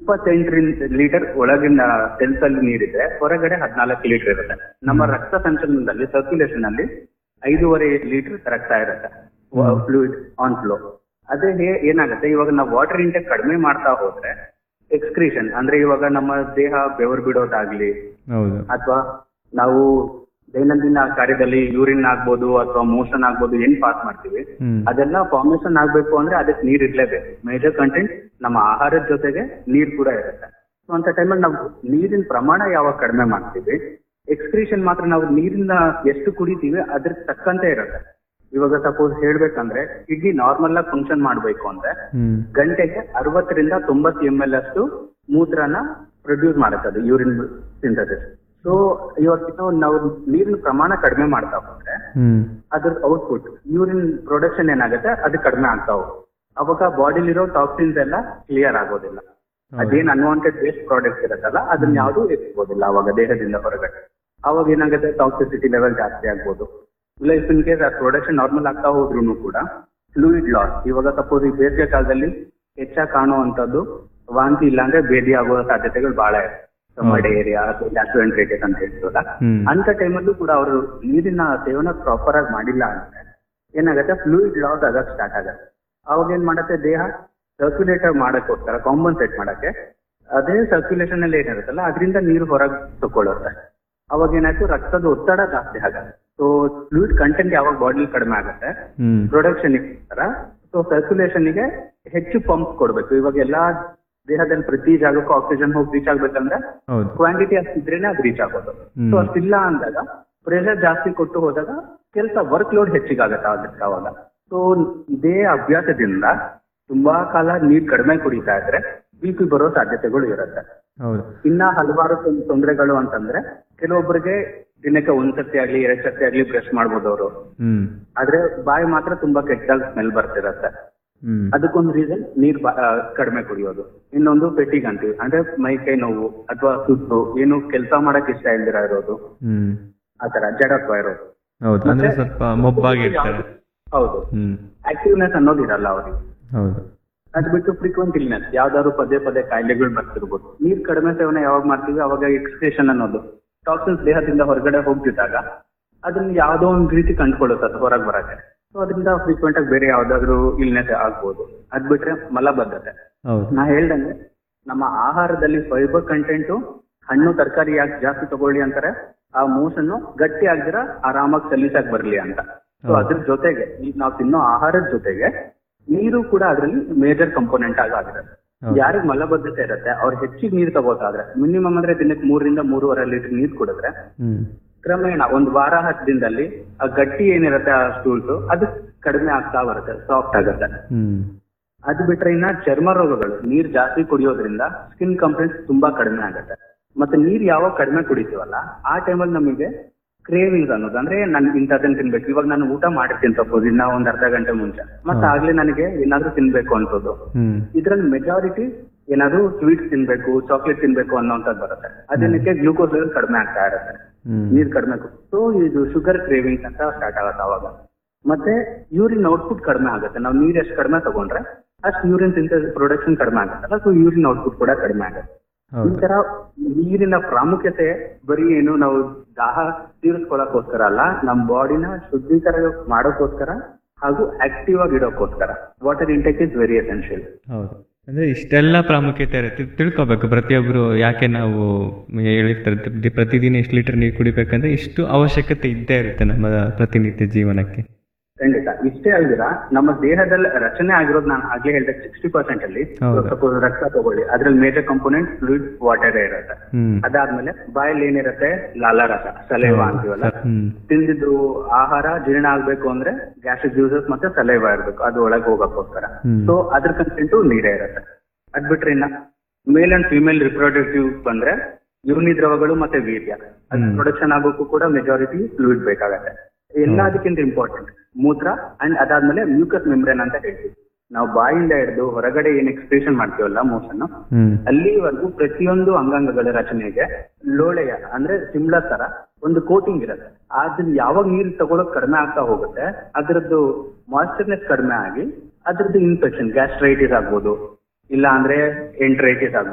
ಇಪ್ಪತ್ತೆಂಟರಿಂದ litre ಒಳಗಿನ cells ಅಲ್ಲಿ ನೀರಿದೆ ಹೊರಗಡೆ ಹದಿನಾಲ್ಕು ಲೀಟರ್ ಇರುತ್ತೆ ನಮ್ಮ ರಕ್ತ ಸಂಚಲನದಲ್ಲಿ ಸರ್ಕ್ಯುಲೇಷನ್ ಅಲ್ಲಿ ಐದೂವರೆ ಲೀಟರ್ ರಕ್ತ ಇರುತ್ತೆ ಫ್ಲೂಯಿಡ್ ಆನ್ ಫ್ಲೋ ಅದೇ ಹೇ- ಏನಾಗುತ್ತೆ ಇವಾಗ ನಾವು ವಾಟರ್ ಇಂಟೆಕ್ ಕಡಿಮೆ ಮಾಡ್ತಾ ಹೋದ್ರೆ ಎಕ್ಸ್ಕ್ರೀಷನ್ ಅಂದ್ರೆ ಇವಾಗ ನಮ್ಮ ದೇಹ ಬೆವರು ಬಿಡೋದಾಗ್ಲಿ ಹೌದು ಅಥವಾ ನಾವು ದೈನಂದಿನ ಕಾರ್ಯದಲ್ಲಿ ಯೂರಿನ್ ಆಗ್ಬೋದು ಅಥವಾ ಮೋಷನ್ ಆಗ್ಬೋದು ಏನ್ ಪಾಸ್ ಮಾಡ್ತೀವಿ ಹ್ಮ್ ಅದೆಲ್ಲ ಫಾರ್ಮೇಶನ್ ಆಗ್ಬೇಕು ಅಂದ್ರೆ ಅದಕ್ಕೆ ನೀರ್ ಇರ್ಲೇಬೇಕು ಮೇಜರ್ ಕಂಟೆಂಟ್ ನಮ್ಮ ಆಹಾರದ ಜೊತೆಗೆ ನೀರ್ ಕೂಡ ಇರುತ್ತೆ ಸೊ ಅಂತ ಟೈಮಲ್ಲಿ ನಾವು ನೀರಿನ ಪ್ರಮಾಣ ಯಾವಾಗ ಕಡಿಮೆ ಮಾಡ್ತೀವಿ ಎಕ್ಸ್ಕ್ರೀಷನ್ ಮಾತ್ರ ನಾವು ನೀರಿನ ಎಷ್ಟು ಕುಡಿತೀವಿ ಅದ್ರ ತಕ್ಕಂತೆ ಇರುತ್ತೆ ಇವಾಗ ಸಪೋಸ್ ಹೇಳ್ಬೇಕಂದ್ರೆ ಕಿಡ್ನಿ ನಾರ್ಮಲ್ ಆಗಿ ಫಂಕ್ಷನ್ ಮಾಡ್ಬೇಕು ಅಂದ್ರೆ ಹ್ಮ್ ಗಂಟೆಗೆ ಅರವತ್ತರಿಂದ ತೊಂಬತ್ತು ಎಂ ಎಲ್ ಅಷ್ಟು ಮೂತ್ರನ ಪ್ರೊಡ್ಯೂಸ್ ಮಾಡುತ್ತೆ ಅದು ಯೂರಿನ್ ಸಿಂಥಸಿಸ್ ಸೊ ಇವತ್ತಿನ ನಾವು ನೀರಿನ ಪ್ರಮಾಣ ಕಡಿಮೆ ಮಾಡ್ತಾ ಹೋದ್ರೆ ಹ್ಮ್ ಅದ್ರ ಔಟ್ಪುಟ್ ಯೂರಿನ್ ಪ್ರೊಡಕ್ಷನ್ ಏನಾಗುತ್ತೆ ಅದು ಕಡಿಮೆ ಆಗ್ತಾ ಹೋಗುತ್ತೆ ಅವಾಗ ಬಾಡಿಲಿರೋ ಟಾಕ್ಸಿನ್ಸ್ ಎಲ್ಲ ಕ್ಲಿಯರ್ ಆಗೋದಿಲ್ಲ ಅದೇನ್ ಅನ್ವಾಂಟೆಡ್ ವೇಸ್ಟ್ ಪ್ರಾಡಕ್ಟ್ಸ್ ಇರುತ್ತಲ್ಲ ಅದನ್ನ ಯಾವುದು ಎತ್ಕೋದಿಲ್ಲ ಅವಾಗ ದೇಹದಿಂದ ಹೊರಗಡೆ ಅವಾಗ ಏನಾಗುತ್ತೆ ಟಾಕ್ಸಿಸಿಟಿ ಲೆವೆಲ್ ಜಾಸ್ತಿ ಆಗ್ಬೋದು ಇಲ್ಲ ಇಫ್ ಇನ್ ಕೇಸ್ ಆ ಪ್ರೊಡಕ್ಷನ್ ನಾರ್ಮಲ್ ಆಗ್ತಾ ಹೋದ್ರು ಕೂಡ ಫ್ಲೂಯಿಡ್ ಲಾಸ್ ಇವಾಗ ಸಪೋಸ್ ಈ ಬೇಸಿಗೆ ಕಾಲದಲ್ಲಿ ಹೆಚ್ಚಾಗಿ ಕಾಣುವಂತದ್ದು ವಾಂತಿ ಇಲ್ಲಾಂದ್ರೆ ಭೇದಿ ಆಗುವ ಸಾಧ್ಯತೆಗಳು ಬಹಳ ಇದೆ ಮಡೇರಿಯಾ ಅಥವಾ ಗ್ಯಾಸ್ಟ್ರೋಎಂಟ್ರೈಟಿಸ್ ಅಂತ ಹೇಳ್ತೀವಲ್ಲ ಹ್ಮ್ ಅಂತ ಟೈಮಲ್ಲೂ ಕೂಡ ಅವರು ನೀರಿನ ಸೇವನೆ ಪ್ರಾಪರ್ ಆಗಿ ಮಾಡಿಲ್ಲ ಅಂದ್ರೆ ಏನಾಗುತ್ತೆ ಫ್ಲೂಯಿಡ್ ಲಾಸ್ ಆಗಕ್ ಸ್ಟಾರ್ಟ್ ಆಗುತ್ತೆ ಅವಾಗ ಏನ್ ಮಾಡುತ್ತೆ ದೇಹ ಸರ್ಕ್ಯುಲೇಟರ್ ಮಾಡಕ್ಕೋಸ್ಕರ ಕಾಂಪನ್ಸೇಟ್ ಮಾಡಕ್ಕೆ ಅದೇ ಸರ್ಕ್ಯುಲೇಷನ್ ಅಲ್ಲಿ ಏನಿರುತ್ತಲ್ಲ ಅದರಿಂದ ನೀರು ಹೊರಗೆ ತಕೊಳ್ಳುತ್ತೆ ಅವಾಗ ಏನಾಯ್ತು ರಕ್ತದ ಒತ್ತಡ ಜಾಸ್ತಿ ಆಗುತ್ತೆ ಸೊ ಫ್ಲೂಯಿಡ್ ಕಂಟೆಂಟ್ ಯಾವಾಗ ಬಾಡಿ ಕಡಿಮೆ ಆಗುತ್ತೆ ಹ್ಮ್ ಪ್ರೊಡಕ್ಷನ್ ತರ ಸೊ ಸರ್ಕ್ಯುಲೇಷನ್ ಗೆ ಹೆಚ್ಚು ಪಂಪ್ ಕೊಡ್ಬೇಕು ಇವಾಗ ಎಲ್ಲಾ ದೇಹದಲ್ಲಿ ಪ್ರತಿ ಜಾಗಕ್ಕೂ ಆಕ್ಸಿಜನ್ ಹೋಗಿ ರೀಚ್ ಆಗ್ಬೇಕಂದ್ರೆ ಹೌದು ಕ್ವಾಂಟಿಟಿ ಅಷ್ಟಿದ್ರೇನೆ ಅದು ರೀಚ್ ಆಗೋದು ಹ್ಮ್. ಸೊ ಅಷ್ಟಿಲ್ಲ ಅಂದಾಗ ಪ್ರೆಷರ್ ಜಾಸ್ತಿ ಕೊಟ್ಟು ಹೋದಾಗ ಕೆಲಸ ವರ್ಕ್ ಲೋಡ್ ಹೆಚ್ಚಿಗಾಗತ್ತೆ ಅದಕ್ಕೆ ಅವಾಗ ಸೊ ಇದೇ ಅಭ್ಯಾಸದಿಂದ ತುಂಬಾ ಕಾಲ ನೀರ್ ಕಡಿಮೆ ಕುಡಿತಾ ಇದ್ರೆ ಬಿ ಪಿ ಬರೋ ಸಾಧ್ಯತೆಗಳು ಇರುತ್ತೆ ಹೌದು ಇನ್ನ ಹಲವಾರು ತೊಂ- ತೊಂದರೆಗಳು ಅಂತಂದ್ರೆ ಕೆಲವೊಬ್ಬರಿಗೆ ದಿನಕ್ಕೆ ಒಂದ್ ಸತಿ ಆಗ್ಲಿ ಎರಡ್ ಸತಿ ಆಗ್ಲಿ ಬ್ರಷ್ ಮಾಡ್ಬೋದು ಅವರು ಹ್ಮ್ ಆದ್ರೆ ಬಾಯಿ ಮಾತ್ರ ತುಂಬಾ ಕೆಟ್ಟದಾಗ ಸ್ಮೆಲ್ ಬರ್ತಿರತ್ತೆ ಹ್ಮ್ ಅದಕ್ಕೊಂದು ರೀಸನ್ ನೀರ್ ಬಾ- ಆ, ಕಡಿಮೆ ಕುಡಿಯೋದು ಇನ್ನೊಂದು ಪೆಟ್ಟಿಗ್ ಅಂತೀವಿ ಅಂದ್ರೆ ಮೈ ಕೈ ನೋವು ಅಥವಾ ಸುತ್ತು ಏನು ಕೆಲಸ ಮಾಡಕ್ ಇಷ್ಟ ಇಲ್ದಿರ ಇರೋದು ಹ್ಮ್ ಆತರ ಜಡತ್ವ ಇರೋದು ಹೌದು ಅಂದ್ರೆ ಮತ್ತೆ ಸ್ವಲ್ಪ ಮೊಬ್ಬಾಗಿರ್ತಾರೆ ಹೌದು ಹ್ಮ್ ಆಕ್ಟಿವ್ನೆಸ್ ಅನ್ನೋದು ಇರಲ್ಲ ಅವ್ರಿಗೆ ಹೌದು ಅದ್ ಬಿಟ್ಟು ಫ್ರೀಕ್ವೆಂಟ್ ಇಲ್ನೆಸ್ ಯಾವ್ದಾದ್ರು ಪದೇ ಪದೇ ಕಾಯಿಲೆಗಳು ಬರ್ತಿರ್ಬೋದು ನೀರ್ ಕಡಿಮೆ ಸೇವನೆ ಯಾವಾಗ ಮಾಡ್ತೀವಿ ಅವಾಗ ಎಕ್ಸ್ಪ್ರೆಷನ್ ಅನ್ನೋದು ಟಾಕ್ಸಿನ್ಸ್ ದೇಹದಿಂದ ಹೊರಗಡೆ ಹೋಗ್ತಿದ್ದಾಗ ಅದನ್ನ ಯಾವ್ದೋ ಒಂದ್ ರೀತಿ ಕಂಡ್ಕೊಳ್ಳುತ್ತೆ ಅದು ಹೊರಗೆ ಬರಕ್ಕೆ ಸೊ ಅದರಿಂದ ಫ್ರೀಕ್ವೆಂಟ್ ಆಗಿ ಬೇರೆ ಯಾವ್ದಾದ್ರು ಇಲ್ನೆಸ್ ಆಗ್ಬೋದು ಅದ್ ಬಿಟ್ರೆ ಮಲಬದ್ಧತೆ ಹೌದು ನಾ ಹೇಳ್ದಂಗೆ ನಮ್ಮ ಆಹಾರದಲ್ಲಿ ಫೈಬರ್ ಕಂಟೆಂಟ್ ಹಣ್ಣು ತರಕಾರಿ ಯಾಕೆ ಜಾಸ್ತಿ ತಗೊಳ್ಳಿ ಅಂತಾರೆ ಆ ಮೋಷನ್ ಗಟ್ಟಿ ಆಗ್ದಿರ ಆರಾಮಾಗಿ ಸಲೀಸಾಗಿ ಬರ್ಲಿ ಅಂತ ಸೊ ಹೌದು. ಅದ್ರ ಜೊತೆಗೆ ಈಗ ನಾವು ತಿನ್ನೋ ಆಹಾರದ ಜೊತೆಗೆ ನೀರು ಕೂಡ ಅದರಲ್ಲಿ ಮೇಜರ್ ಕಂಪೋನೆಂಟ್ ಆಗಿ ಆಗಿರುತ್ತೆ ಹೌದು. ಯಾರಿಗೆ ಮಲಬದ್ಧತೆ ಇರುತ್ತೆ ಅವ್ರು ಹೆಚ್ಚಿಗೆ ನೀರು ತಗೋತಾದ್ರೆ ಮಿನಿಮಮ್ ಅಂದ್ರೆ ದಿನಕ್ಕೆ ಮೂರರಿಂದ ಮೂರುವರೆ ಲೀಟರ್ ನೀರು ಕುಡಿದ್ರೆ ಹ್ಮ್ ಕ್ರಮೇಣ ಒಂದು ವಾರ ಹತ್ತು ದಿನದಲ್ಲಿ ಆ ಗಟ್ಟಿ ಏನಿರುತ್ತೆ ಆ ಸ್ಟೂಲ್ಸ್ ಅದು ಕಡಿಮೆ ಆಗ್ತಾ ಬರುತ್ತೆ ಸಾಫ್ಟ್ ಆಗುತ್ತೆ ಹ್ಮ್ ಅದು ಬಿಟ್ರೆ ಇನ್ನ ಚರ್ಮ ರೋಗಗಳು ನೀರ್ ಜಾಸ್ತಿ ಕುಡಿಯೋದ್ರಿಂದ ಸ್ಕಿನ್ ಕಂಪ್ಲೇಂಟ್ಸ್ ತುಂಬಾ ಕಡಿಮೆ ಆಗುತ್ತೆ ಮತ್ತೆ ನೀರ್ ಯಾವಾಗ ಕಡಿಮೆ ಕುಡಿತೀವಲ್ಲ ಆ ಟೈಮಲ್ಲಿ ನಮಗೆ ಕ್ರೇವಿಂಗ್ಸ್ ಅನ್ನೋದು ಅಂದ್ರೆ ನನ್ ಇಂಥದನ್ನ ತಿನ್ಬೇಕು ಇವಾಗ ನಾನು ಊಟ ಮಾಡಿರ್ತೀನಿ ಸಪೋಸ್ ಇನ್ನ ಒಂದ್ ಅರ್ಧ ಗಂಟೆ ಮುಂಚೆ ಮತ್ತೆ ಹಾ. ಆಗ್ಲೇ ನನಗೆ ಏನಾದ್ರೂ ತಿನ್ಬೇಕು ಅನ್ಸೋದು ಹ್ಮ್ ಇದ್ರಲ್ಲಿ ಮೆಜಾರಿಟಿ ಏನಾದ್ರು ಸ್ವೀಟ್ಸ್ ತಿನ್ಬೇಕು ಚಾಕ್ಲೇಟ್ ತಿನ್ಬೇಕು ಅನ್ನೋಂಥದ್ದು ಬರುತ್ತೆ ಅದೇನಕ್ಕೆ ಗ್ಲೂಕೋಸ್ ಲೆವೆಲ್ ಕಡಿಮೆ ಆಗ್ತಾ ಇರುತ್ತೆ ಹ್ಮ್ ನೀರ್ ಕಡಿಮೆ ಸೊ ಇದು ಶುಗರ್ ಕ್ರೇವಿಂಗ್ಸ್ ಅಂತ ಸ್ಟಾರ್ಟ್ ಆಗುತ್ತೆ ಅವಾಗ ಮತ್ತೆ ಯೂರಿನ್ ಔಟ್ಪುಟ್ ಕಡಿಮೆ ಆಗುತ್ತೆ ನಾವು ನೀರ್ ಎಷ್ಟು ಕಡಿಮೆ ತಗೊಂಡ್ರೆ ಅಷ್ಟು ಯೂರಿನ್ ಸಿಂಥಸಿಸ್ ಪ್ರೊಡಕ್ಷನ್ ಕಡಿಮೆ ಆಗುತ್ತಲ್ಲ ಸೊ ಯೂರಿನ್ ಔಟ್ಪುಟ್ ಕೂಡ ಕಡಿಮೆ ಆಗುತ್ತೆ ಈ ಹೌದು ತರ ನೀರಿನ ಪ್ರಾಮುಖ್ಯತೆ ಬರೀ ಏನು ನಾವು ದಾಹ ತೀರಿಸ್ಕೊಳಕ್ಕೋಸ್ಕರ ಅಲ್ಲ ನಮ್ಮ ಬಾಡಿನ ಶುದ್ಧೀಕರ ಮಾಡೋಕ್ಕೋಸ್ಕರ ಹಾಗೂ ಆಕ್ಟಿವ್ ಆಗಿ ಇಡೋಕ್ಕೋಸ್ಕರ water intake is very essential ಹೌದು ಅಂದ್ರೆ ಇಷ್ಟೆಲ್ಲ ಪ್ರಾಮುಖ್ಯತೆ ಇರುತ್ತೆ ತಿಳ್ಕೊಬೇಕು ಪ್ರತಿಯೊಬ್ಬರು ಯಾಕೆ ನಾವು ಹೇಳಿರ್ತಾರೆ ದಿ- ಪ್ರತಿದಿನ ಇಷ್ಟು ಲೀಟರ್ ನೀರು ಕುಡಿಬೇಕಂದ್ರೆ ಇಷ್ಟು ಅವಶ್ಯಕತೆ ಇದ್ದೇ ಇರುತ್ತೆ ನಮ್ಮ ಪ್ರತಿನಿತ್ಯ ಜೀವನಕ್ಕೆ ಖಂಡಿತ ಇಷ್ಟೇ ಅಲ್ದಿರ ನಮ್ಮ ದೇಹದಲ್ಲಿ ರಚನೆ ಆಗಿರೋದು ನಾನು ಆಗ್ಲೇ ಹೇಳಿದೆ ಸಿಕ್ಸ್ಟಿ ಪರ್ಸೆಂಟ್ ಅಲ್ಲಿ ಹೌದು. ಸಪೋಸ್ ರಕ್ತ ತಗೊಳ್ಳಿ ಅದ್ರಲ್ಲಿ ಮೇಜರ್ ಕಂಪೋನೆಂಟ್ ಫ್ಲೂಯಿಡ್ ವಾಟರ್ ಇರುತ್ತೆ ಹ್ಮ್ ಅದಾದ್ಮೇಲೆ ಬಾಯಲ್ಲಿ ಏನಿರುತ್ತೆ ಲಾಲಾರಸ ಸಲೈವ ಅಂತೀವಲ್ಲ ಹ್ಮ್ ತಿಂದಿದ್ದು ಆಹಾರ ಜೀರ್ಣ ಆಗ್ಬೇಕು ಅಂದ್ರೆ ಗ್ಯಾಸ್ಟ್ರಿಕ್ ಜ್ಯೂಸಸ್ ಮತ್ತೆ ಸಲೈವ ಇರ್ಬೇಕು ಅದು ಒಳಗೆ ಹೋಗಕ್ಕೋಸ್ಕರ ಹ್ಮ್. ಸೊ ಅದ್ರ ಕಂಟೆಂಟು ನೀರೇ ಇರುತ್ತೆ ಅದ್ ಬಿಟ್ರೆ ಇನ್ನ ಮೇಲ್ ಅಂಡ್ ಫಿಮೇಲ್ ರಿಪ್ರೊಡಕ್ಟಿವ್ ಬಂದ್ರೆ ಯುನಿ ದ್ರವಗಳು ಮತ್ತೆ ವೀರ್ಯ ಅದು ಹ್ಮ್. ಪ್ರೊಡಕ್ಷನ್ ಆಗೋಕ್ಕೂ ಕೂಡ ಮೆಜಾರಿಟಿ ಫ್ಲೂಯಿಡ್ ಬೇಕಾಗತ್ತೆ ಎಲ್ಲದಕ್ಕಿಂತ ಇಂಪಾರ್ಟೆಂಟ್ ಮೂತ್ರ ಅಂಡ್ ಅದಾದ್ಮೇಲೆ ಮ್ಯೂಕಸ್ ಮೆಮ್ರೇನ್ ಅಂತ ಹೇಳ್ತೀವಿ ನಾವು ಬಾಯಿಂದ ಹಿಡಿದು ಹೊರಗಡೆ ಏನ್ ಎಕ್ಸ್ಪ್ರೆಷನ್ ಮಾಡ್ತೀವಲ್ಲ ಮೋಷನ್ ಹ್ಮ್ ಅಲ್ಲಿವರೆಗೂ ಪ್ರತಿಯೊಂದು ಅಂಗಾಂಗಗಳ ರಚನೆಗೆ ಲೋಳೆಯ ಅಂದ್ರೆ ಸಿಮ್ಲಾ ತರ ಒಂದು ಕೋಟಿಂಗ್ ಇರುತ್ತೆ ಅದನ್ನ ಯಾವಾಗ ನೀರು ತಗೊಳಕ್ ಕಡಿಮೆ ಆಗ್ತಾ ಹೋಗುತ್ತೆ ಅದ್ರದ್ದು ಮಾಯಿಶ್ಚರ್ನೆಸ್ ಕಡಿಮೆ ಆಗಿ ಅದ್ರದ್ದು ಇನ್ಫೆಕ್ಷನ್ ಗ್ಯಾಸ್ಟ್ರೈಟಿಸ್ ಆಗ್ಬೋದು ಇಲ್ಲ ಅಂದ್ರೆ ಎಂಟ್ರೈಟಿಸ್ ಆಗ್ಬೋದು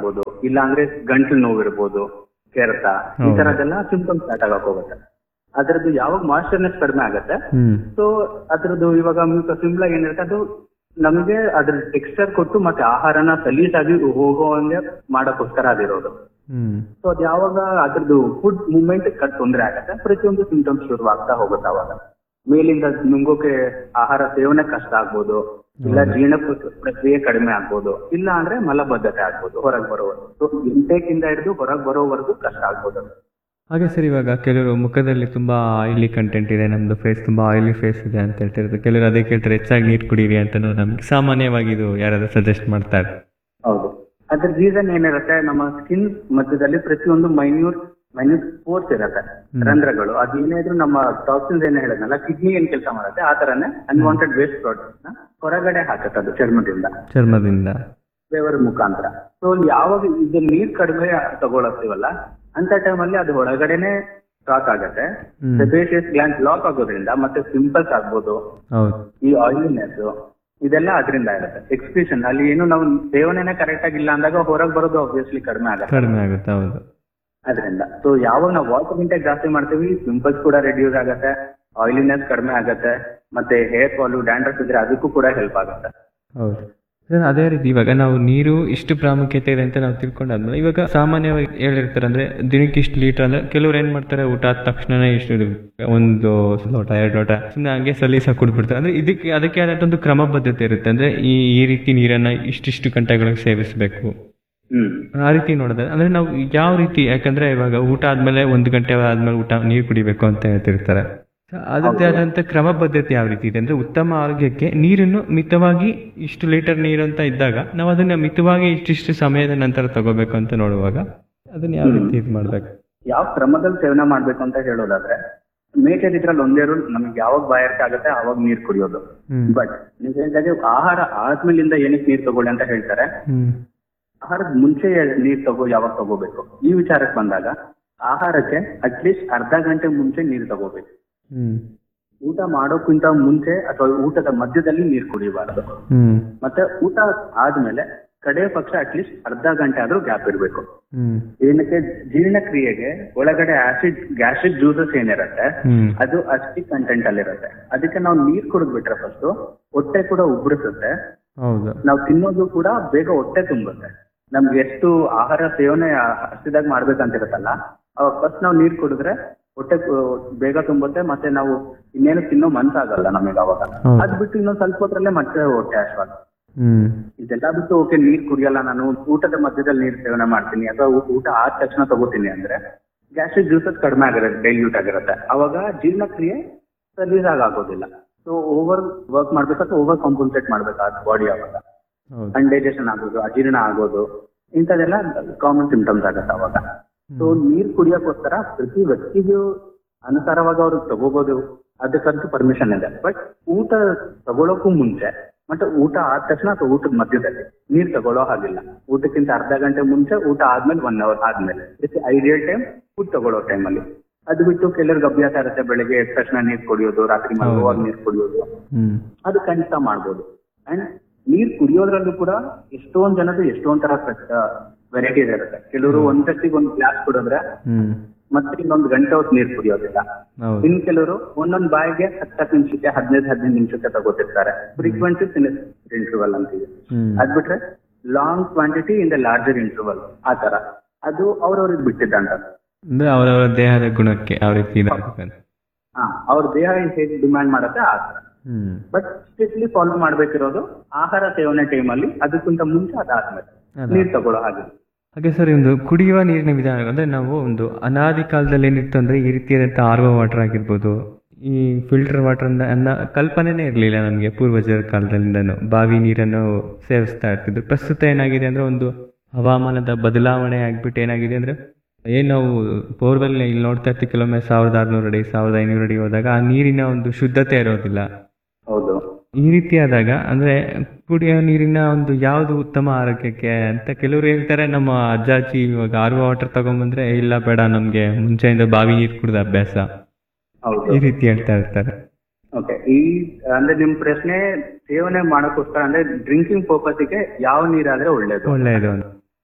ಇಲ್ಲ ಅಂದ್ರೆ ಗಂಟ್ಲು ನೋವು ಇರ್ಬೋದು ಕೆರೆತ ಈ ಹೌದು. ತರದೆಲ್ಲ ಸಿಂಪ್ಟಮ್ಸ್ ಸ್ಟಾರ್ಟ್ ಆಗಕ್ ಹೋಗುತ್ತೆ ಅದ್ರದ್ದು ಯಾವಾಗ ಮಾಯಿಶ್ಚರ್ನೆಸ್ ಕಡಿಮೆ ಆಗುತ್ತೆ ಹ್ಮ್ ಸೊ ಅದ್ರದ್ದು ಇವಾಗ ಮ್ಯೂಕೋಸಿಮ್ಲ ಏನಿರುತ್ತೆ ಅದು ನಮಗೆ ಅದ್ರ ಟೆಕ್ಸ್ಚರ್ ಕೊಟ್ಟು ಮತ್ತೆ ಆಹಾರನ ಸಲೀಸಾಗಿ ಹೋಗುವಂಗೆ ಮಾಡಕ್ಕೋಸ್ಕರ ಅದಿರೋದು ಹ್ಮ್ ಸೊ ಅದ್ ಯಾವಾಗ ಅದ್ರದ್ದು ಫುಡ್ ಮೂವ್ಮೆಂಟ್ ಕಟ್ ತೊಂದರೆ ಆಗತ್ತೆ ಪ್ರತಿಯೊಂದು ಸಿಂಪ್ಟಮ್ಸ್ ಶುರು ಆಗ್ತಾ ಹೋಗುತ್ತೆ ಅವಾಗ ಮೇಲಿಂದ ನುಂಗೋಕೆ ಆಹಾರ ಸೇವನೆ ಕಷ್ಟ ಆಗ್ಬೋದು ಇಲ್ಲ ಜೀರ್ಣ ಪ್ರ- ಪ್ರಕ್ರಿಯೆ ಕಡಿಮೆ ಆಗ್ಬೋದು ಇಲ್ಲ ಅಂದ್ರೆ ಮಲಬದ್ಧತೆ ಆಗ್ಬೋದು ಹೊರಗೆ ಬರೋವರೆಗೂ ಸೊ ಇಂಟೇಕ್ ಇಂದ ಹಿಡಿದು ಹೊರಗೆ ಬರೋವರೆಗೂ ಕಷ್ಟ ಆಗ್ಬೋದು ಹಾಗೆ ಸರ್ ಇವಾಗ ಕೆಲವರು ಮುಖದಲ್ಲಿ ತುಂಬಾ ಆಯಿಲಿ ಕಂಟೆಂಟ್ ಇದೆ ನಮ್ದು ಫೇಸ್ ತುಂಬಾ ಆಯಿಲಿ ಫೇಸ್ ಇದೆ ಅಂತ ಹೇಳ್ತಿರ್ತಾರೆ ಕೆಲವರು ಅದೇ ಕೇಳ್ತಾರೆ ಹೆಚ್ಚಾಗಿ ನೀರು ಕುಡೀರಿ ಅಂತಲೂ ನಮ್ಗೆ ಸಾಮಾನ್ಯವಾಗಿ ಇದು ಯಾರಾದ್ರೂ ಸಜೆಸ್ಟ್ ಮಾಡ್ತಾರೆ ಹೌದು ಅದ್ರ ರೀಸನ್ ಏನಿರುತ್ತೆ ನಮ್ಮ ಸ್ಕಿನ್ ಮಧ್ಯದಲ್ಲಿ ಪ್ರತಿಯೊಂದು ಮೈನ್ಯೂಟ್ ಮೈನ್ಯೂಟ್ ಸ್ಪೋರ್ಟ್ಸ್ ಇರುತ್ತೆ ರಂಧ್ರಗಳು ಅದು ಏನೇ ಇದ್ರು ನಮ್ಮ ಟಾಕ್ಸಿನ್ಸ್ ಏನ್ ಹೇಳಿದ್ನಲ್ಲ ಕಿಡ್ನಿ ಏನ್ ಕೆಲಸ ಮಾಡುತ್ತೆ ಆ ತರನೇ ಅನ್ವಾಂಟೆಡ್ ವೇಸ್ಟ್ ಪ್ರಾಡಕ್ಟ್ಸ್ ನ ಹೊರಗಡೆ ಹಾಕತ್ತೆ ಅದು ಚರ್ಮದಿಂದ ಚರ್ಮದಿಂದ ಬೆವರ ಮುಖಾಂತರ ಸೊ ಯಾವಾಗ ಇದು ನೀರ್ ಕಡಿಮೆ ತಗೊಳತ್ತೀವಲ್ಲ ಅಂತ ಟೈಮಲ್ಲಿ ಅದು ಒಳಗಡೆನೆ ಸ್ಟಾಕ್ ಆಗತ್ತೆ ಹ್ಮ್. ಸೆಬೇಷಿಯಸ್ ಗ್ಲ್ಯಾಂಡ್ ಬ್ಲಾಕ್ ಆಗೋದ್ರಿಂದ ಮತ್ತೆ ಪಿಂಪಲ್ಸ್ ಆಗ್ಬೋದು ಹೌದು ಈ ಆಯಿಲಿನೆಸ್ ಇದೆಲ್ಲ ಅದರಿಂದ ಇರುತ್ತೆ ಎಕ್ಸ್ಪ್ರೆಷನ್ ಅಲ್ಲಿ ಏನು ನಾವು ಸೇವನೆನೇ ಕರೆಕ್ಟ್ ಆಗಿಲ್ಲ ಅಂದಾಗ ಹೊರಗೆ ಬರೋದು ಆಬ್ವಿಯಸ್ಲಿ ಕಡಿಮೆ ಆಗುತ್ತೆ ಕಡಿಮೆ ಆಗುತ್ತೆ ಹೌದು ಅದರಿಂದ ಸೊ ಯಾವಾಗ ನಾವು ವಾಟರ್ ಇಂಟೆಕ್ ಜಾಸ್ತಿ ಮಾಡ್ತೀವಿ ಪಿಂಪಲ್ಸ್ ಕೂಡ ರೆಡ್ಯೂಸ್ ಆಗತ್ತೆ ಆಯಿಲಿನೆಸ್ ಕಡಿಮೆ ಆಗತ್ತೆ ಮತ್ತೆ ಹೇರ್ ಫಾಲು ಡ್ಯಾಂಡ್ರಫ್ ಇದ್ರೆ ಅದಕ್ಕೂ ಕೂಡ ಹೆಲ್ಪ್ ಆಗುತ್ತೆ ಹೌದು ಸರ್ ಅದೇ ರೀತಿ ಇವಾಗ ನಾವು ನೀರು ಇಷ್ಟು ಪ್ರಾಮುಖ್ಯತೆ ಇದೆ ಅಂತ ನಾವು ತಿಳ್ಕೊಂಡಾದ್ಮೇಲೆ ಇವಾಗ ಸಾಮಾನ್ಯವಾಗಿ ಹೇಳಿರ್ತಾರೆ ಅಂದ್ರೆ ದಿನಕ್ಕೆ ಇಷ್ಟು ಲೀಟರ್ ಅಂದ್ರೆ ಕೆಲವ್ರು ಏನ್ ಮಾಡ್ತಾರೆ ಊಟ ಆದ ತಕ್ಷಣನೇ ಇಷ್ಟು ಒಂದು ಲೋಟ ಎರಡು ಲೋಟ ಸುಮ್ಮನೆ ಹಂಗೆ ಸಲೀಸಾಗಿ ಕುಡ್ಬಿಡ್ತಾರೆ ಅಂದ್ರೆ ಇದಕ್ಕೆ ಅದಕ್ಕೆ ಆದಂತ ಒಂದು ಕ್ರಮಬದ್ಧತೆ ಇರುತ್ತೆ ಅಂದ್ರೆ ಈ ಈ ರೀತಿ ನೀರನ್ನ ಇಷ್ಟಿಷ್ಟು ಗಂಟೆಗಳಿಗೆ ಸೇವಿಸಬೇಕು ಹ್ಮ್ ಆ ರೀತಿ ನೋಡಿದ್ರೆ ಅಂದ್ರೆ ನಾವು ಯಾವ ರೀತಿ ಯಾಕಂದ್ರೆ ಇವಾಗ ಊಟ ಆದ್ಮೇಲೆ ಒಂದು ಗಂಟೆ ಆದ್ಮೇಲೆ ಊಟ ನೀರು ಕುಡಿಬೇಕು ಅಂತ ಹೇಳ್ತಿರ್ತಾರೆ So, ಅದರದ್ದೇ ಆದಂತ ಕ್ರಮಬದ್ಧತೆ ಯಾವ ರೀತಿ ಇದೆ ಅಂದ್ರೆ ಉತ್ತಮ ಆರೋಗ್ಯಕ್ಕೆ ನೀರನ್ನು ಮಿತವಾಗಿ ಇಷ್ಟು ಲೀಟರ್ ನೀರು ಅಂತ ಇದ್ದಾಗ ನಾವು ಅದನ್ನ ಮಿತವಾಗಿ ಇಷ್ಟಿಷ್ಟು ಸಮಯದ ನಂತರ ತಗೋಬೇಕು ಅಂತ ನೋಡುವಾಗ ಅದನ್ನ ಯಾವ ರೀತಿ ಇದು ಮಾಡ್ಬೇಕು ಯಾವ ಕ್ರಮದಲ್ಲಿ ಸೇವನೆ ಮಾಡ್ಬೇಕು ಅಂತ ಹೇಳೋದಾದ್ರೆ ಮೇಜರ್ ಇದ್ರಲ್ಲಿ ಒಂದೇ ರೂಲ್ ನಮ್ಗೆ ಯಾವಾಗ ಬಾಯಾರಿಕೆ ಆಗುತ್ತೆ ಅವಾಗ ನೀರ್ ಕುಡಿಯೋದು ಹ್ಮ್ ಬಟ್ ನೀವು ಹೇಳಿದಾಗೆ ಆಹಾರ ಆದ್ಮೇಲಿಂದ ಏನಕ್ಕೆ ನೀರ್ ತಗೊಳ್ಳಿ ಅಂತ ಹೇಳ್ತಾರೆ ಹ್ಮ್ ಆಹಾರದ ಮುಂಚೆ ನೀರ್ ತಗೋ ಯಾವಾಗ ತಗೋಬೇಕು ಈ ವಿಚಾರಕ್ಕೆ ಬಂದಾಗ ಆಹಾರಕ್ಕೆ ಅಟ್ಲೀಸ್ಟ್ ಅರ್ಧ ಗಂಟೆ ಮುಂಚೆ ನೀರ್ ತಗೋಬೇಕು ಹ್ಮ್ ಊಟ ಮಾಡೋಕ್ಕಿಂತ ಮುಂಚೆ ಅಥವಾ ಊಟದ ಮಧ್ಯದಲ್ಲಿ ನೀರ್ ಕುಡಿಬಾರದು ಹ್ಮ್ ಮತ್ತೆ ಊಟ ಆದ್ಮೇಲೆ ಕಡೆ ಪಕ್ಷ ಅಟ್ಲೀಸ್ಟ್ ಅರ್ಧ ಗಂಟೆ ಆದ್ರೂ ಗ್ಯಾಪ್ ಇರಬೇಕು ಹ್ಮ್ ಏನಕ್ಕೆ ಜೀರ್ಣಕ್ರಿಯೆಗೆ ಒಳಗಡೆ ಆಸಿಡ್ ಗ್ಯಾಸ್ಟ್ರಿಕ್ ಜ್ಯೂಸಸ್ ಏನಿರುತ್ತೆ ಹ್ಮ್ ಅದು ಅಸ್ಟಿಕ್ ಕಂಟೆಂಟ್ ಅಲ್ಲಿರುತ್ತೆ ಅದಕ್ಕೆ ನಾವು ನೀರ್ ಕುಡಿದ್ಬಿಟ್ರೆ ಫಸ್ಟ್ ಹೊಟ್ಟೆ ಕೂಡ ಉಬ್ರಿಸುತ್ತೆ ಹೌದು ನಾವು ತಿನ್ನೋದು ಕೂಡ ಬೇಗ ಹೊಟ್ಟೆ ತುಂಬುತ್ತೆ ನಮ್ಗೆ ಎಷ್ಟು ಆಹಾರ ಸೇವನೆ ಹಸಿದಾಗ ಮಾಡ್ಬೇಕಂತಿರುತ್ತಲ್ಲ ಅವಾಗ ಫಸ್ಟ್ ನಾವು ನೀರ್ ಕುಡಿದ್ರೆ ಹೊಟ್ಟೆ ಕು- ಬೇಗ ತುಂಬುತ್ತೆ ಮತ್ತೆ ನಾವು ಇನ್ನೇನು ತಿನ್ನೋ ಮನ್ಸಾಗಲ್ಲ ನಮಗೆ ಅವಾಗ ಹೌದು. ಅದ್ ಬಿಟ್ಟು ಇನ್ನೊಂದ್ ಸ್ವಲ್ಪ ಹೊತ್ತರಲ್ಲೇ ಮತ್ತೆ ಹೊಟ್ಟೆ ಹಶ್ವಾಗ ಹ್ಮ್ ಇದೆಲ್ಲ ಬಿಟ್ಟು ಓಕೆ ನೀರ್ ಕುಡಿಯಲ್ಲ ನಾನು ಊಟದ ಮಧ್ಯದಲ್ಲಿ ನೀರ್ ಸೇವನೆ ಮಾಡ್ತೀನಿ ಅಥವಾ ಊ- ಊಟ ಆದ ತಕ್ಷಣ ತಗೋತೀನಿ ಅಂದ್ರೆ ಗ್ಯಾಸ್ಟ್ರಿಕ್ ಜ್ಯೂಸಸ್ ಕಡಿಮೆ ಆಗಿರುತ್ತೆ ಡೈಲ್ಯೂಟ್ ಆಗಿರುತ್ತೆ ಅವಾಗ ಜೀರ್ಣಕ್ರಿಯೆ ರಿಲೀಸ್ ಆಗೋದಿಲ್ಲ ಸೊ ಓವರ್ ವರ್ಕ್ ಮಾಡ್ಬೇಕು ಅಥವಾ ಓವರ್ ಕಾಂಪನ್ಸೇಟ್ ಮಾಡ್ಬೇಕಾದ ಬಾಡಿ ಅವಾಗ ಹೌದು ಅನ್ಡೈಜೆಷನ್ ಆಗೋದು ಅಜೀರ್ಣ ಆಗೋದು ಇಂಥದೆಲ್ಲ ಕಾಮನ್ ಸಿಂಪ್ಟಮ್ಸ್ ಆಗುತ್ತೆ ಅವಾಗ ಸೊ ನೀರ್ ಕುಡಿಯೋಕ್ಕೋಸ್ಕರ ಪ್ರತಿ ವ್ಯಕ್ತಿಗೂ ಅನುಸಾರವಾಗಿ ಅವ್ರು ತಗೋಬಹುದು ಅದಕ್ಕಂತೂ ಪರ್ಮಿಷನ್ ಇದೆ ಬಟ್ ಊಟ ತಗೊಳಕ್ಕೂ ಮುಂಚೆ ಮತ್ತೆ ಊಟ ಆದ ತಕ್ಷಣ ಅಥವಾ ಊಟದ ಮಧ್ಯದಲ್ಲಿ ನೀರ್ ತಗೊಳ್ಳೋ ಹಾಗಿಲ್ಲ ಊಟಕ್ಕಿಂತ ಅರ್ಧ ಗಂಟೆ ಮುಂಚೆ ಊಟ ಆದ್ಮೇಲೆ ಒನ್ ಅವರ್ ಆದ್ಮೇಲೆ ಇಟ್ಸ್ ಐಡಿಯಲ್ ಟೈಮ್ ಫುಡ್ ತಗೊಳ್ಳೋ ಟೈಮಲ್ಲಿ ಅದು ಬಿಟ್ಟು ಕೆಲವ್ರಿಗೆ ಅಭ್ಯಾಸ ಇರುತ್ತೆ ಬೆಳಗ್ಗೆ ಎದ್ದ ತಕ್ಷಣ ನೀರ್ ಕುಡಿಯೋದು ರಾತ್ರಿ ಮಲಗುವಾಗ ನೀರ್ ಕುಡಿಯೋದು ಹ್ಮ್ ಅದು ಖಂಡಿತ ಮಾಡ್ಬೋದು ಅಂಡ್ ನೀರ್ ಕುಡಿಯೋದ್ರಲ್ಲೂ ಕೂಡ ಎಷ್ಟೊಂದ್ ಜನದು ಎಷ್ಟೊಂದ್ ತರ ವೆರೈಟೀಸ್ ಇರುತ್ತೆ ಕೆಲವರು ಒಂದ್ ಸತಿಗೆ ಒಂದ್ ಗ್ಲಾಸ್ ಕುಡಿದ್ರೆ ಹ್ಮ್ ಮತ್ತೆ ಇನ್ನೊಂದ್ ಗಂಟೆ ಹೊತ್ತು ನೀರ್ ಕುಡಿಯೋದಿಲ್ಲ ಹೌದು ಇನ್ ಕೆಲವರು ಒಂದೊಂದ್ ಬಾಯಿಗೆ ಹತ್ತು ಹತ್ತು ನಿಮಿಷಕ್ಕೆ ಹದಿನೈದು ಹದಿನೈದು ನಿಮಿಷಕ್ಕೆ ತಗೋತಿರ್ತಾರೆ ಫ್ರೀಕ್ವೆನ್ಸಿ ಇಂಟರ್ವಲ್ ಅಂತೀವಿ ಹ್ಮ್ ಅದ್ ಬಿಟ್ರೆ long quantity in the larger interval ಆ ತರ ಅದು ಅವ್ರವ್ರಿಗೆ ಬಿಟ್ಟಿದ್ದಂತ ಅಂದ್ರೆ ಅವರವರ ದೇಹದ ಗುಣಕ್ಕೆ ಯಾವ ರೀತಿ ಇದಾಗಬೇಕಂತ ಹಾ ಅವ್ರ ದೇಹ ಹೇಗೆ ಡಿಮ್ಯಾಂಡ್ ಮಾಡುತ್ತೆ ಆ ತರ ಹ್ಮ್ ಬಟ್ ಸ್ಟ್ರಿಕ್ಟ್ಲಿ ಫಾಲೋ ಮಾಡ್ಬೇಕಿರೋದು ಆಹಾರ ಸೇವನೆ ಟೈಮಲ್ಲಿ ಅದಕ್ಕಿಂತ ಮುಂಚೆ ಅದಾದ್ಮೇಲೆ ಅದ. ನೀರ್ ತಗೊಳ್ಳೋ ಹಾಗೆ ಹಾಗೆ ಸರ್ ಒಂದು ಕುಡಿಯುವ ನೀರಿನ ವಿಧಾನ ಅಂದ್ರೆ ನಾವು ಒಂದು ಅನಾದಿ ಕಾಲದಲ್ಲಿ ಏನಿತ್ತು ಅಂದ್ರೆ ಈ ರೀತಿಯಾದಂಥ ಆರ್ ಒ ವಾಟರ್ ಆಗಿರ್ಬೋದು ಈ ಫಿಲ್ಟರ್ ವಾಟರ್ ಅನ್ನ ಕಲ್ಪನೆನೇ ಇರಲಿಲ್ಲ ನಮಗೆ ಪೂರ್ವಜರ ಕಾಲದಿಂದನೂ ಬಾವಿ ನೀರನ್ನು ಸೇವಿಸ್ತಾ ಇರ್ತಿದ್ರು ಪ್ರಸ್ತುತ ಏನಾಗಿದೆ ಅಂದ್ರೆ ಒಂದು ಹವಾಮಾನದ ಬದಲಾವಣೆ ಆಗ್ಬಿಟ್ಟು ಏನಾಗಿದೆ ಅಂದ್ರೆ ಏನು ನಾವು ಬೋರ್ವೆಲ್ ಇಲ್ಲಿ ನೋಡ್ತಾ ಇರ್ತೀವಿ ಕೆಲವೊಮ್ಮೆ ಸಾವಿರದ ಆರುನೂರು ಅಡಿ ಸಾವಿರದ ಐನೂರು ಅಡಿ ಹೋದಾಗ ಆ ನೀರಿನ ಒಂದು ಶುದ್ಧತೆ ಇರೋದಿಲ್ಲ ಹೌದು ಈ ರೀತಿಯಾದಾಗ ಅಂದ್ರೆ ಕುಡಿಯೋ ನೀರಿನ ಒಂದು ಯಾವುದು ಉತ್ತಮ ಆರೋಗ್ಯಕ್ಕೆ ಅಂತ ಕೆಲವರು ಹೇಳ್ತಾರೆ ನಮ್ಮ ಅಜ್ಜ ಅಜ್ಜಿ ಇವಾಗ ಆರ್ ವಾಟರ್ ತಗೊಂಬಂದ್ರೆ ಇಲ್ಲ ಬೇಡ ನಮ್ಗೆ ಮುಂಚೆಯಿಂದ ಬಾವಿ ನೀರು ಕುಡಿದ ಅಭ್ಯಾಸ ಹೌದು ಈ ರೀತಿ ಹೇಳ್ತಾ ಇರ್ತಾರೆ ಓಕೆ ಈ ಅಂದ್ರೆ ನಿಮ್ ಪ್ರಶ್ನೆ ಸೇವನೆ ಮಾಡೋಕ್ಕೋಸ್ಕರ ಅಂದ್ರೆ ಡ್ರಿಂಕಿಂಗ್ ಪರ್ಪಸ್ಗೆ ಯಾವ ನೀರಾದ್ರೆ ಒಳ್ಳೇದು ಒಳ್ಳೆಯದು ಅಂತ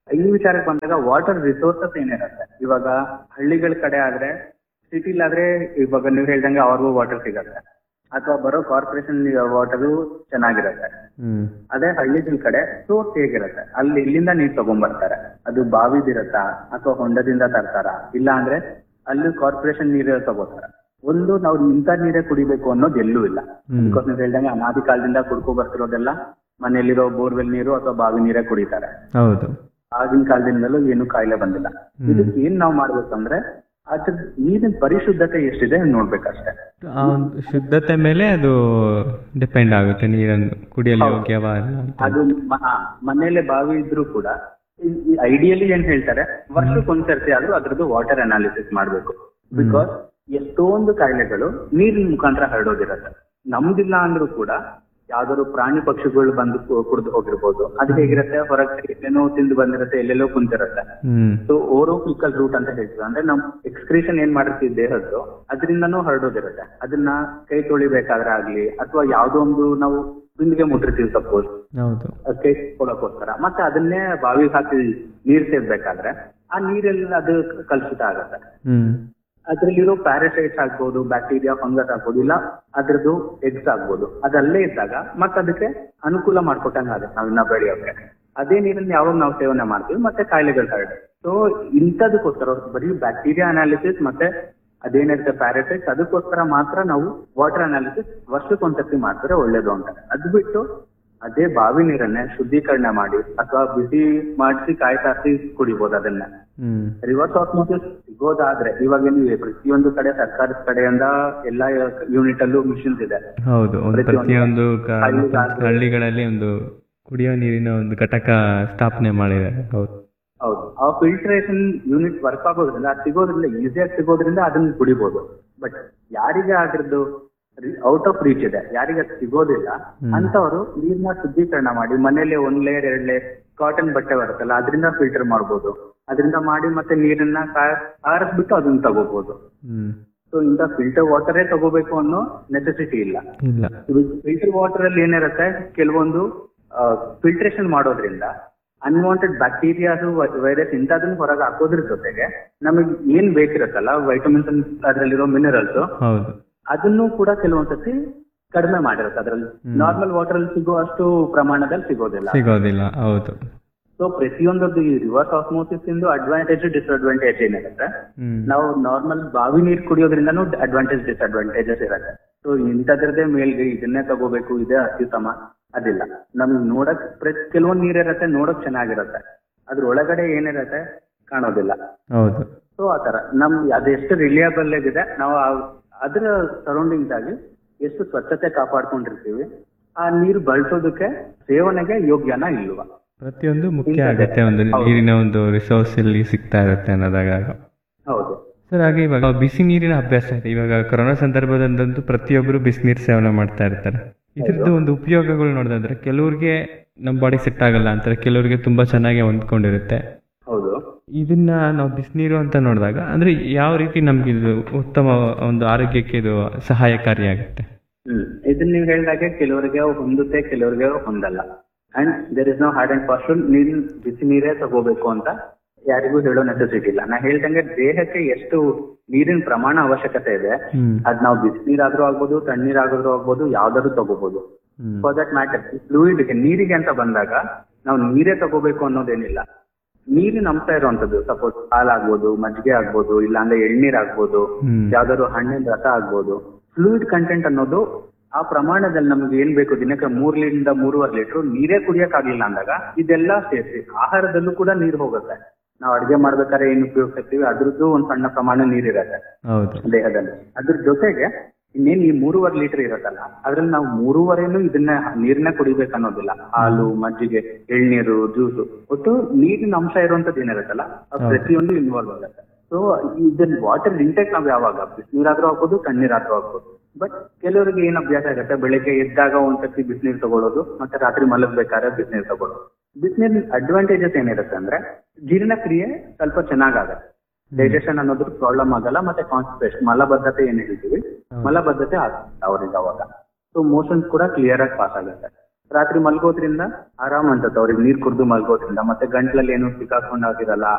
ಈ ವಿಚಾರಕ್ಕೆ ಬಂದಾಗ ವಾಟರ್ ರಿಸೋರ್ಸಸ್ ಏನಿರುತ್ತೆ ಇವಾಗ ಹಳ್ಳಿಗಳ ಕಡೆ ಆದ್ರೆ ಸಿಟಿಲಾದ್ರೆ ಇವಾಗ ನೀವು ಹೇಳ್ದಂಗೆ ಅವ್ರಿಗೂ ವಾಟರ್ ಸಿಗತ್ತೆ ಅಥವಾ ಬರೋ ಕಾರ್ಪೊರೇಷನ್ ವಾಟರು ಚೆನ್ನಾಗಿರುತ್ತೆ ಹ್ಮ್ ಅದೇ ಹಳ್ಳಿಗಳ ಕಡೆ ಸೋರ್ಸ್ ಹೇಗಿರುತ್ತೆ ಅಲ್ಲಿ ಇಲ್ಲಿಂದ ನೀರ್ ತಗೊಂಡ್ಬರ್ತಾರೆ ಅದು ಬಾವಿದಿರತ್ತಾ ಅಥವಾ ಹೊಂಡದಿಂದ ತರ್ತಾರ ಇಲ್ಲ ಅಂದ್ರೆ ಅಲ್ಲಿ ಕಾರ್ಪೊರೇಷನ್ ನೀರು ತಗೋತಾರ ಒಂದು ನಾವು ಇಂಥ ನೀರೇ ಕುಡಿಬೇಕು ಅನ್ನೋದು ಎಲ್ಲೂ ಇಲ್ಲ ಹ್ಮ್. ಬಿಕಾಸ್ ನೀವು ಹೇಳ್ದಂಗೆ ಅನಾದಿ ಕಾಲದಿಂದ ಕುಡ್ಕೊ ಬರ್ತಿರೋದೆಲ್ಲ ಮನೆಯಲ್ಲಿರೋ ಬೋರ್ವೆಲ್ ನೀರು ಅಥವಾ ಬಾವಿ ನೀರೇ ಕುಡಿತಾರೆ ಹೌದು ಆಗಿನ ಕಾಲದಿಂದಲೂ ಏನು ಕಾಯಿಲೆ ಬಂದಿಲ್ಲ ಹ್ಮ್. ಇದಕ್ಕೆ ಏನ್ ನಾವು ಮಾಡ್ಬೇಕಂದ್ರೆ ಅದ್ರ ನೀರಿನ ಪರಿಶುದ್ಧತೆ ಎಷ್ಟಿದೆ ನೋಡ್ಬೇಕಷ್ಟೇ ಆ ಒಂದು ಶುದ್ಧತೆ ಮೇಲೆ ಅದು ಡಿಪೆಂಡ್ ಆಗುತ್ತೆ ನೀರನ್ನು ಕುಡಿಯಲು ಹೌದು. ಯೋಗ್ಯವಾ ಅಲ್ಲ ಅಂತ. ಅದು ಮ- ಹಾ, ಮನೇಲೆ ಬಾವಿ ಇದ್ರೂ ಕೂಡ ಐಡಿಯಲಿ ಏನ್ ಹೇಳ್ತಾರೆ ವರ್ಷಕ್ಕೊಂದ್ಸರ್ತಿ ಆದ್ರೂ ಅದ್ರದ್ದು ವಾಟರ್ ಅನಾಲಿಸಿಸ್ ಮಾಡ್ಬೇಕು ಬಿಕಾಸ್ ಎಷ್ಟೊಂದು ಕಾಯಿಲೆಗಳು ನೀರಿನ ಮುಖಾಂತರ ಹರಡೋದಿರತ್ತೆ ನಮ್ದಿಲ್ಲ ಅಂದ್ರೂ ಕೂಡ ಯಾವ್ದಾದ್ರು ಪ್ರಾಣಿ ಪಕ್ಷಿಗಳು ಬಂದು ಕುಡಿದು ಹೋಗಿರ್ಬೋದು ಅದು ಹೇಗಿರುತ್ತೆ ಹೊರಗೆ ಏನೋ ತಿಂದು ಬಂದಿರುತ್ತೆ ಎಲ್ಲೆಲ್ಲೋ ಕುಂತಿರುತ್ತೆ ಹ್ಮ್ ಸೊ ಓರೋಫಿಕಲ್ ರೂಟ್ ಅಂತ ಹೇಳ್ತೀವಿ ಅಂದ್ರೆ ನಮ್ ಎಕ್ಸ್ಕ್ರೀಷನ್ ಏನ್ ಮಾಡಿರ್ತೀವಿ ದೇಹದ್ದು ಅದರಿಂದನೂ ಹರಡೋದಿರುತ್ತೆ ಅದನ್ನ ಕೈ ತೊಳಿಬೇಕಾದ್ರೆ ಆಗ್ಲಿ ಅಥವಾ ಯಾವ್ದೋ ಒಂದು ನಾವು ಬಿಂದಿಗೆ ಮುಟ್ಟಿರ್ತೀವಿ ಸಪೋಸ್ ಹೌದು ಕೈ ಕೊಡಕ್ಕೋಸ್ಕರ ಮತ್ತೆ ಅದನ್ನೇ ಬಾವಿಗೆ ಹಾಕಿ ನೀರ್ ಸೇರ್ಬೇಕಾದ್ರೆ ಆ ನೀರೆಲ್ಲ ಅದು ಕಲುಷಿತ ಆಗತ್ತೆ ಹ್ಮ್ ಅದ್ರಲ್ಲಿರೋ ಪ್ಯಾರಾಸೈಟ್ಸ್ ಆಗ್ಬೋದು ಬ್ಯಾಕ್ಟೀರಿಯಾ ಫಂಗಸ್ ಆಗ್ಬೋದು ಇಲ್ಲ ಅದ್ರದ್ದು ಎಗ್ಸ್ ಆಗ್ಬೋದು ಅದಲ್ಲೇ ಇದ್ದಾಗ ಮತ್ತೆ ಅದಕ್ಕೆ ಅನುಕೂಲ ಮಾಡ್ಕೊಟ್ಟಂಗ ಆಗುತ್ತೆ ನಾವಿನ್ನ ಬೆಳೆಯೋಕೆ ಅದೇ ನೀರನ್ನ ಯಾವಾಗ ನಾವು ಸೇವನೆ ಮಾಡ್ತೀವಿ ಮತ್ತೆ ಕಾಯಿಲೆಗಳು ಹರಡುತ್ತೆ ಸೊ ಇಂಥದಕ್ಕೋಸ್ಕರ ಬರೀ ಬ್ಯಾಕ್ಟೀರಿಯಾ ಅನಾಲಿಸಿಸ್ ಮತ್ತೆ ಅದೇನಿರುತ್ತೆ ಪ್ಯಾರಾಸೈಟ್ಸ್ ಅದಕ್ಕೋಸ್ಕರ ಮಾತ್ರ ನಾವು ವಾಟರ್ ಅನಾಲಿಸಿಸ್ ವರ್ಷಕ್ಕೊಂದ್ಸತಿ ಮಾಡ್ತಾರೆ ಒಳ್ಳೇದು ಅಂತ ಅದು ಬಿಟ್ಟು ಅದೇ ಬಾವಿ ನೀರನ್ನೇ ಶುದ್ಧೀಕರಣ ಮಾಡಿ ಅಥವಾ ಬಿಸಿ ಮಾಡಿಸಿ ಕಾಯಿ ತಾರಿಸಿ ಕುಡಿಬಹುದು ಅದನ್ನ ಹ್ಮ್ ರಿವರ್ಸ್ ಆಸ್ಮೋಸಿಸ್ ಸಿಗೋದಾದ್ರೆ ಇವಾಗ ನೀವು ಪ್ರತಿಯೊಂದು ಕಡೆ ಸರ್ಕಾರದ ಕಡೆಯಿಂದ ಎಲ್ಲಾ ಯೂನಿಟ್ ಅಲ್ಲೂ ಮಿಷನ್ಸ್ ಇದೆ ಹೌದು ಒಂದು ಪ್ರತಿಯೊಂದು ಪ್ರತಿಯೊಂದು ಕ- ಹಳ್ಳಿಗಾದ್ರೂ- ಹಳ್ಳಿಗಳಲ್ಲಿ ಒಂದು ಕುಡಿಯೋ ನೀರಿನ ಒಂದು ಘಟಕ ಸ್ಥಾಪನೆ ಮಾಡಿದ್ದಾರೆ ಹೌದು ಹೌದು ಆ ಫಿಲ್ಟ್ರೇಷನ್ ಯೂನಿಟ್ ವರ್ಕ್ ಆಗೋದ್ರಿಂದ ಅದು ಸಿಗೋದ್ರಿಂದ ಈಸಿಯಾಗಿ ಸಿಗೋದ್ರಿಂದ ಅದನ್ನ ಕುಡಿಬಹುದು ಬಟ್ ಯಾರಿಗೆ ಅದ್ರದ್ದು ಔಟ್ ಆಫ್ ರೀಚ್ ಇದೆ ಯಾರಿಗೆ ಅದು ಸಿಗೋದಿಲ್ಲ ಹ್ಮ್. ಅಂತವರು ನೀರ್ನ ಶುದ್ಧೀಕರಣ ಮಾಡಿ ಮನೇಲಿ ಒಂದ್ ಲೇಯರ್ ಎರಡ್ ಲೇಯರ್ ಕಾಟನ್ ಬಟ್ಟೆ ಬರುತ್ತಲ್ಲ ಅದರಿಂದ ಫಿಲ್ಟರ್ ಮಾಡ್ಬೋದು ಅದರಿಂದ ಮಾಡಿ ಮತ್ತೆ ನೀರನ್ನ ಕಾ- ಆರಿಸ್ಬಿಟ್ಟು ಅದನ್ನ ತಗೋಬಹುದು ಹ್ಮ್ ಸೊ ಇಂಥ ಫಿಲ್ಟರ್ ವಾಟರೇ ತಗೋಬೇಕು ಅನ್ನೋ ನೆಸೆಸಿಟಿ ಇಲ್ಲ ಇಲ್ಲ ಫಿಲ್ಟರ್ ವಾಟರ್ ಅಲ್ಲಿ ಏನಿರುತ್ತೆ ಕೆಲವೊಂದು ಫಿಲ್ಟ್ರೇಷನ್ ಮಾಡೋದ್ರಿಂದ ಅನ್ವಾಂಟೆಡ್ ಬ್ಯಾಕ್ಟೀರಿಯಾಸ್ ವೈರಸ್ ಇಂಥದನ್ನ ಹೊರಗೆ ಹಾಕೋದ್ರ ಜೊತೆಗೆ ನಮಗೆ ಏನ್ ಬೇಕಿರುತ್ತಲ್ಲ ವೈಟಮಿನ್ಸ್ ಅದರಲ್ಲಿರೋ ಮಿನರಲ್ಸ್ ಹೌದು ಅದನ್ನು ಕೂಡ ಕೆಲವೊಂದ್ಸತಿ ಕಡಿಮೆ ಮಾಡಿರುತ್ತೆ ಅದ್ರಲ್ಲಿ ಹ್ಮ್. ನಾರ್ಮಲ್ ವಾಟರ್ ಅಲ್ಲಿ ಸಿಗೋ ಅಷ್ಟು ಪ್ರಮಾಣದಲ್ಲಿ ಸಿಗೋದಿಲ್ಲ ಸಿಗೋದಿಲ್ಲ ಹೌದು ಸೊ ಪ್ರತಿಯೊಂದದ್ದು ಈ ರಿವರ್ಸ್ ಆಸ್ಮೋಸಿಸ್ ಇಂದು ಅಡ್ವಾಂಟೇಜ್ ಡಿಸ್ಅಡ್ವಾಂಟೇಜ್ ಏನಿರುತ್ತೆ ಹ್ಮ್ ನಾವು ನಾರ್ಮಲ್ ಬಾವಿ ನೀರು ಕುಡಿಯೋದ್ರಿಂದನೂ ಅಡ್ವಾಂಟೇಜ್ ಡಿಸ್ಅಡ್ವಾಂಟೇಜಸ್ ಇರುತ್ತೆ ಸೊ ಇಂಥದ್ರದ್ದೇ ಮೇಲ್ಗೆ ಇದನ್ನೇ ತಗೋಬೇಕು ಇದೇ ಅತ್ಯುತ್ತಮ ಅದಿಲ್ಲ ನಮ್ಗೆ ನೋಡಕ್ ಪ್ರತಿ ಕೆಲವೊಂದ್ ನೀರಿರತ್ತೆ ನೋಡಕ್ ಚೆನ್ನಾಗಿರತ್ತೆ ಅದ್ರ ಒಳಗಡೆ ಏನಿರತ್ತೆ ಕಾಣೋದಿಲ್ಲ ಹೌದು ಸೊ ಆತರ ನಮ್ ಅದೆಷ್ಟು ರಿಲಿಯಬಲ್ ಆಗಿದೆ ನಾವು ಆ- ಅದರ ಸರೌಂಡಿಂಗ್ಸ್ ಆಗಿ ಎಷ್ಟು ಸ್ವಚ್ಛತೆ ಕಾಪಾಡ್ಕೊಂಡಿರ್ತೀವಿ ಆ ನೀರು ಬಳಸೋದಕ್ಕೆ ಸೇವನೆಗೆ ಯೋಗ್ಯನ ಇಲ್ವಾ ಪ್ರತಿಯೊಂದು ಮುಖ್ಯ ಇಂಥದ್ದೇ. ಆಗುತ್ತೆ ಒಂದು ಹೌದು. ನೀರಿನ ಒಂದು ರಿಸೋರ್ಸ್ ಇಲ್ಲಿ ಸಿಗ್ತಾ ಇರುತ್ತೆ ಅನ್ನೋದಾಗ ಹೌದು ಸರ್ ಹಾಗೆ ಇವಾಗ ಬಿಸಿ ನೀರಿನ ಅಭ್ಯಾಸ ಇದೆ ಇವಾಗ ಕೊರೋನಾ ಸಂದರ್ಭದಂತೂ ಪ್ರತಿಯೊಬ್ಬರು ಬಿಸಿನೀರು ಸೇವನೆ ಮಾಡ್ತಾ ಇರ್ತಾರೆ ಇದ್ರದ್ದು ಒಂದು ಉಪಯೋಗಗಳು ನೋಡೋದಾದ್ರೆ ಕೆಲವ್ರಿಗೆ ನಮ್ಮ ಬಾಡಿ ಸೆಟ್ ಆಗಲ್ಲ ಅಂತಾರೆ ಕೆಲವ್ರಿಗೆ ತುಂಬಾ ಚೆನ್ನಾಗಿ ಹೊಂದ್ಕೊಂಡಿರುತ್ತೆ ಹೌದು ಇದನ್ನ ನಾವು ಬಿಸಿನೀರು ಅಂತ ನೋಡಿದಾಗ ಅಂದ್ರೆ ಯಾವ ರೀತಿ ನಮ್ಗೆ ಇದು ಉತ್ತಮ ಒಂದು ಆರೋಗ್ಯಕ್ಕೆ ಇದು ಸಹಾಯಕಾರಿಯಾಗುತ್ತೆ ಹ್ಮ್ ಇದನ್ನ ನೀವು ಹೇಳಿದಾಗೆ ಕೆಲವರಿಗೆ ಹೊಂದುತ್ತೆ ಕೆಲವರಿಗೆ ಹೊಂದಲ್ಲ and there is no hard and fast rule ನೀರಿನ ಬಿಸಿ ನೀರೇ ತಗೋಬೇಕು ಅಂತ ಯಾರಿಗೂ ಹೇಳೋ ನೆಸೆಸಿಟಿ ಇಲ್ಲ ನಾ ಹೇಳ್ದಂಗೆ ದೇಹಕ್ಕೆ ಎಷ್ಟು ನೀರಿನ ಪ್ರಮಾಣ ಅವಶ್ಯಕತೆ ಇದೆ ಹ್ಮ್ ಅದ್ ನಾವು ಬಿಸಿ ನೀರಾದ್ರೂ ಆಗ್ಬೋದು ತಣ್ಣೀರಾದ್ರೂ ಆಗ್ಬೋದು ಯಾವ್ದಾದ್ರು ತಗೋಬಹುದು ಹ್ಮ್ ಫಾರ್ ದಟ್ ಮ್ಯಾಟರ್ ಫ್ಲೂಯಿಡ್ಗೆ ನೀರಿಗೆ ಅಂತ ಬಂದಾಗ ನಾವು ನೀರೇ ತಗೋಬೇಕು ಅನ್ನೋದೇನಿಲ್ಲ ನೀರಿನ ಅಂಶ ಇರುವಂತದ್ದು ಸಪೋಸ್ ಹಾಲಾಗ್ಬೋದು ಮಜ್ಜಿಗೆ ಆಗ್ಬೋದು ಇಲ್ಲಾಂದ್ರೆ ಎಳ್ನೀರ್ ಆಗ್ಬೋದು ಹ್ಮ್ ಯಾವ್ದಾದ್ರು ಹಣ್ಣಿನ ರಸ ಆಗ್ಬೋದು ಫ್ಲೂಯಿಡ್ ಕಂಟೆಂಟ್ ಅನ್ನೋದು ಆ ಪ್ರಮಾಣದಲ್ಲಿ ನಮ್ಗೆ ಏನ್ ಬೇಕು ದಿನಕ್ಕೆ ಮೂರ್ಲಿಂದ ಮೂರುವರೆ ಲೀಟರ್ ನೀರೇ ಕುಡಿಯಕ್ ಆಗ್ಲಿಲ್ಲ ಅಂದಾಗ ಇದೆಲ್ಲ ಸೇರಿಸಿ ಆಹಾರದಲ್ಲೂ ಕೂಡ ನೀರು ಹೋಗುತ್ತೆ ನಾವು ಅಡ್ಗೆ ಮಾಡ್ಬೇಕಾದ್ರೆ ಏನ್ ಉಪಯೋಗಿಸ್ತೀವಿ ಅದ್ರದ್ದು ಒಂದ್ ಸಣ್ಣ ಪ್ರಮಾಣ ನೀರಿರುತ್ತೆ ಹೌದು ದೇಹದಲ್ಲಿ ಅದ್ರ ಜೊತೆಗೆ ಇನ್ನೇನ್ ಈ ಮೂರುವರೆ ಲೀಟರ್ ಇರುತ್ತಲ್ಲ ಅದ್ರಲ್ಲಿ ನಾವು ಮೂರುವರೆನು ಇದನ್ನ ನೀರ್ನ ಕುಡಿಬೇಕು ಅನ್ನೋದಿಲ್ಲ ಹಾಲು ಮಜ್ಜಿಗೆ ಎಳ್ನೀರು ಜ್ಯೂಸು ಒಟ್ಟು ನೀರಿನ ಅಂಶ ಇರುವಂತದ್ದು ಏನಿರುತ್ತಲ್ಲ ಅದು ಹೌದು. ಪ್ರತಿಯೊಂದು ಇನ್ವಾಲ್ವ್ ಆಗುತ್ತೆ ಸೊ ಇದನ್ನ ವಾಟರ್ ಇಂಟೆಕ್ ನಾವ್ ಯಾವಾಗ ಬಿಸಿನೀರಾದ್ರೂ ಆಗ್ಬೋದು ತಣ್ಣೀರಾದ್ರೂ ಆಗ್ಬೋದು ಬಟ್ ಕೆಲವರಿಗೆ ಏನ್ ಅಭ್ಯಾಸ ಆಗುತ್ತೆ ಬೆಳಿಗ್ಗೆ ಎದ್ದಾಗ ಒಂದ್ಸತಿ ಬಿಸಿನೀರು ತಗೊಳ್ಳೋದು ಮತ್ತೆ ರಾತ್ರಿ ಮಲಗ್ಬೇಕಾದ್ರೆ ಬಿಸಿನೀರು ತಗೊಳ್ಳೋದು ಬಿಸಿನೀರಿನ ಅಡ್ವಾಂಟೇಜಸ್ ಏನಿರುತ್ತೆ ಅಂದ್ರೆ ಜೀರ್ಣಕ್ರಿಯೆ ಸ್ವಲ್ಪ ಚೆನ್ನಾಗಾಗತ್ತೆ ಡೈಜೆಷನ್ ಅನ್ನೋದ್ರ ಪ್ರಾಬ್ಲಮ್ ಆಗಲ್ಲ ಮತ್ತೆ ಕಾನ್ಸ್ಟಿಪೇಷನ್ ಮಲಬದ್ಧತೆ ಏನ್ ಹೇಳ್ತೀವಿ ಹೌದು. ಮಲಬದ್ಧತೆ ಆಗುತ್ತೆ ಅವರಿಂದ ಅವಾಗ ಸೊ ಮೋಷನ್ಸ್ ಕೂಡ ಕ್ಲಿಯರ್ ಆಗಿ ಪಾಸ್ ಆಗುತ್ತೆ ರಾತ್ರಿ ಮಲ್ಗೋದ್ರಿಂದ ಆರಾಮ್ ಅನ್ಸುತ್ತೆ ಅವ್ರಿಗೆ ನೀರ್ ಕುಡ್ದು ಮಲ್ಗೋದ್ರಿಂದ ಮತ್ತೆ ಗಂಟ್ಲಲ್ಲಿ ಏನು ಸಿಕ್ಕಾಕೊಂಡಾಗಿರಲ್ಲ